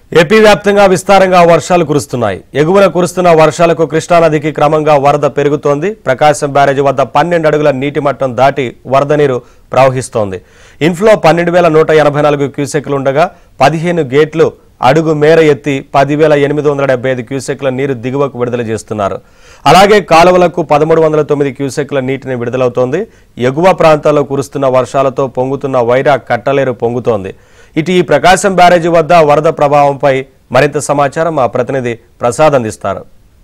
AP వ్యాప్తంగా విస్తారంగా వర్షాలు కురుస్తున్నాయి ఎగువన కురుస్తున్న వర్షాలకు కృష్ణానదికి క్రమంగా వరద పెరుగుతోంది ప్రకాశం బ్యారేజీ వద్ద పన్నెండు అడుగుల నీటి మట్టం దాటి వరద నీరు ప్రవహిస్తోంది ఇన్ఫ్లో పన్నెండు వేల నూట ఎనభై నాలుగు క్యూసెక్లు ఉండగా పదిహేను గేట్లు అడుగు మేర ఎత్తి పదివేల ఎనిమిది వందల డెబ్బై ఐదు క్యూసెక్ల నీరు దిగువకు విడుదల చేస్తున్నారు అలాగే కాలువలకు పదమూడు వందల తొమ్మిది క్యూసెక్ల నీటిని విడుదలవుతోంది ఎగువ ప్రాంతాల్లో కురుస్తున్న వర్షాలతో పొంగుతున్న వైరా కట్టలేరు పొంగుతోంది ఇటు ఈ ప్రకాశం బ్యారేజీ వద్ద వరద ప్రభావంపై మరింత సమాచారం మా ప్రతినిధి ప్రసాద్ అందిస్తారు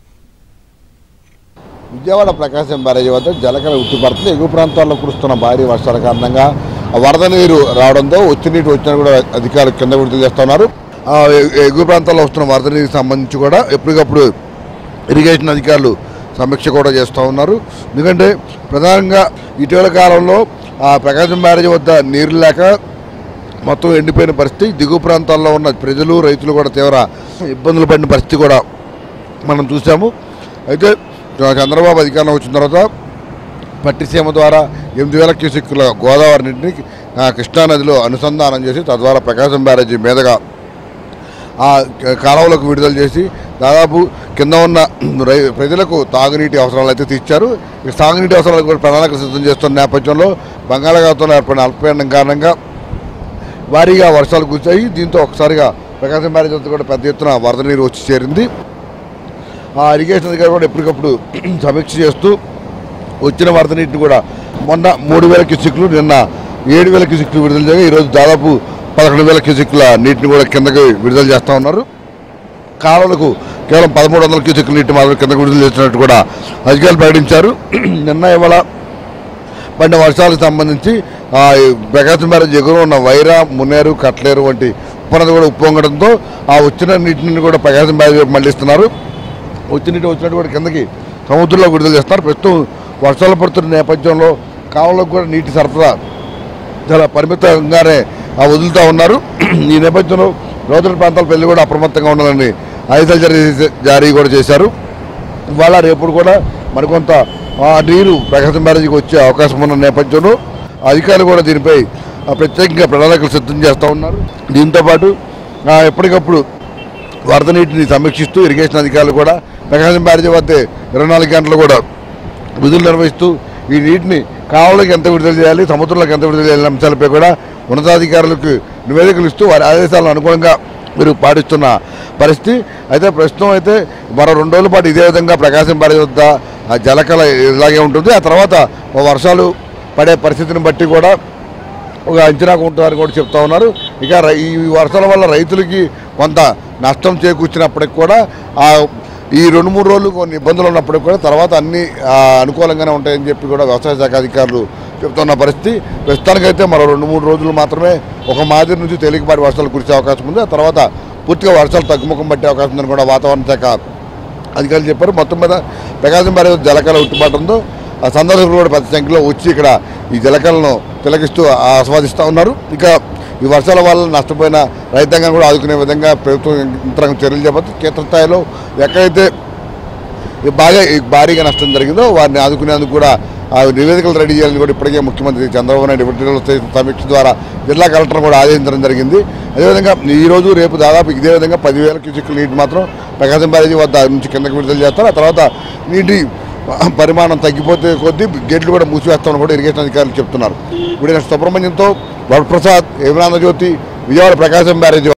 విజయవాడ ప్రకాశం బ్యారేజీ వద్ద జలకళ ఉట్టిపడుతుంది ఎగువ ప్రాంతాల్లో కురుస్తున్న భారీ వర్షాల కారణంగా ఆ వరద నీరు రావడంతో వచ్చి నీటి వచ్చినా కూడా అధికారులు కింద విడుదల చేస్తున్నారు ఆ ఎ- ఎగువ ప్రాంతాల్లో వస్తున్న వరద నీరుకి సంబంధించి కూడా ఎప్పటికప్పుడు ఇరిగేషన్ అధికారులు సమీక్ష కూడా చేస్తూ ఉన్నారు ఎందుకంటే ప్రధానంగా ఇటీవల కాలంలో ఆ ప్రకాశం బ్యారేజీ వద్ద నీరు లేక మొత్తం ఎండిపోయిన పరిస్థితి దిగువ ప్రాంతాల్లో ఉన్న ప్రజలు రైతులు కూడా తీవ్ర ఇబ్బందులు పడిన పరిస్థితి కూడా మనం చూసాము అయితే చంద్రబాబు అధికారంలో వచ్చిన తర్వాత పట్టిసీమ ద్వారా ఎనిమిది వేల క్యూసెక్కుల గోదావరి నీటిని ఆ, కృష్ణానదిలో అనుసంధానం చేసి తద్వారా ప్రకాశం బ్యారేజీ మీదుగా ఆ క- కాలువలకు విడుదల చేసి దాదాపు కింద ఉన్న రై ప్రజలకు తాగునీటి అవసరాలు అయితే తీర్చారు ఇక సాగునీటి అవసరాలు కూడా ప్రణాళిక సిద్ధం చేస్తున్న నేపథ్యంలో బంగాళాఖాతంలో ఏర్పడిన అల్పపీడనం కారణంగా భారీగా వర్షాలు కురిశాయి దీంతో ఒకసారిగా ప్రకాశం బ్యారేజ్ వద్ద కూడా పెద్ద ఎత్తున వరద నీరు వచ్చి చేరింది ఆ ఇరిగేషన్ అధికారులు కూడా ఎప్పటికప్పుడు సమీక్ష చేస్తూ వచ్చిన వరద నీటిని కూడా మొన్న మూడు వేల క్యూసిక్లు నిన్న ఏడు వేల క్యూసిక్లు విడుదల చేయగా ఈరోజు దాదాపు పదకొండు వేల క్యూసిక్ల నీటిని కూడా కిందకి విడుదల చేస్తూ ఉన్నారు కాలువలకు కేవలం పదమూడు వందల క్యూసిక్ల నీటిని మాత్రం కిందకు విడుదల చేస్తున్నట్టు కూడా అధికారులు ప్రకటించారు నిన్న ఇవాళ పడిన వర్షాలకు సంబంధించి ఆ, ఈ ప్రకాశం బ్యారేజ్ ఎగురు ఉన్న వైరా మున్నేరు కట్లేరు వంటి ఉపనది కూడా ఉప్పొంగడంతో ఆ వచ్చిన నీటిని కూడా ప్రకాశం బ్యారేజ్ వైపు మళ్లిస్తున్నారు వచ్చిన నీటి వచ్చినట్టు కూడా కిందకి సముద్రంలో విడుదల చేస్తున్నారు ప్రస్తుతం వర్షాలు పడుతున్న నేపథ్యంలో కాలువలకు కూడా నీటి సరఫరా చాలా పరిమితంగానే ఆ వదులుతూ ఉన్నారు ఈ నేపథ్యంలో రోదల ప్రాంతాల ప్రజలు కూడా అప్రమత్తంగా ఉండాలని ఆదేశాలు జారీ చేసే- జారీ కూడా చేశారు ఇవాళ రేపు కూడా మరికొంత ఆ నీరు ప్రకాశం బ్యారేజీకి వచ్చే అవకాశం ఉన్న నేపథ్యంలో అధికారులు కూడా దీనిపై ఆ, ప్రత్యేకంగా ప్రణాళికలు సిద్ధం చేస్తూ ఉన్నారు దీంతోపాటు ఆ, ఎప్పటికప్పుడు వరద నీటిని సమీక్షిస్తూ ఇరిగేషన్ అధికారులు కూడా ప్రకాశం బ్యారేజీ వద్ద ఇరవై నాలుగు గంటలు కూడా విధులు నిర్వహిస్తూ ఈ నీటిని కావులకు ఎంత విడుదల చేయాలి సముద్రంలోకి ఎంత విడుదల చేయాలి అంశాలపై కూడా ఉన్నతాధికారులకు నివేదికలు ఇస్తూ వారి ఆదేశాలను అనుగుణంగా మీరు పాటిస్తున్న పరిస్థితి అయితే ప్రస్తుతం అయితే మరో రెండు రోజుల పాటు ఇదే విధంగా ప్రకాశం బ్యారేజ్ వద్ద ఆ జలకళ ఇలాగే ఉంటుంది ఆ తర్వాత వర్షాలు పడే పరిస్థితిని బట్టి కూడా ఒక అంచనాకు ఉంటారని కూడా చెప్తా ఉన్నారు ఇక రై- ఈ వర్షాల వల్ల రైతులకి కొంత నష్టం చేకూర్చినప్పటికి కూడా ఆ ఈ రెండు మూడు రోజులు కొన్ని ఇబ్బందులు ఉన్నప్పటికి కూడా తర్వాత అన్ని ఆ, అనుకూలంగానే ఉంటాయని చెప్పి కూడా వ్యవసాయ శాఖ అధికారులు చెప్తున్న పరిస్థితి ప్రస్తుతానికైతే మరో రెండు మూడు రోజులు మాత్రమే ఒక మాదిరి నుంచి తేలికపాటి వర్షాలు కురిసే అవకాశం ఉంది ఆ తర్వాత పూర్తిగా వర్షాలు తగ్గుముఖం పట్టే అవకాశం ఉందని కూడా వాతావరణ శాఖ అధికారులు చెప్పారు మొత్తం మీద ప్రకాశం బ్యారేజ్ జలకళ ఉట్టుబాటంతో ఆ సందర్శకులు కూడా పెద్ద సంఖ్యలో వచ్చి ఇక్కడ ఈ జలకళను తిలకిస్తూ ఆస్వాదిస్తూ ఉన్నారు ఇక ఈ వర్షాల వల్ల నష్టపోయిన రైతాంగం కూడా ఆదుకునే విధంగా ప్రభుత్వం యంత్రాంగం చర్యలు చేపట్టి క్షేత్రస్థాయిలో ఎక్కడైతే ఈ బాగా ఈ భారీగా నష్టం జరిగిందో వారిని ఆదుకునేందుకు కూడా ఆ నివేదికలు రెడీ చేయాలని కూడా ఇప్పటికే ముఖ్యమంత్రి చంద్రబాబు నాయుడు డిప్యూటీ చేసిన సమీక్ష ద్వారా జిల్లా కలెక్టర్ కూడా ఆదేశించడం జరిగింది అదేవిధంగా ఈ రోజు రేపు దాదాపు ఇదే విధంగా పదివేల క్యూసెక్కుల నీటి మాత్రం ప్రకాశం బ్యారేజీ వద్ద నుంచి కిందకి విడుదల చేస్తారు ఆ తర్వాత నీటి పరిమాణం తగ్గిపోతే కొద్దీ గేట్లు కూడా మూసివేస్తామని కూడా ఇరిగేషన్ అధికారులు చెప్తున్నారు ఇప్పుడు సుబ్రహ్మణ్యంతో వరప్రసాద్ ఏమనాంధ్రజ్యోతి విజయవాడ ప్రకాశం బ్యారేజీ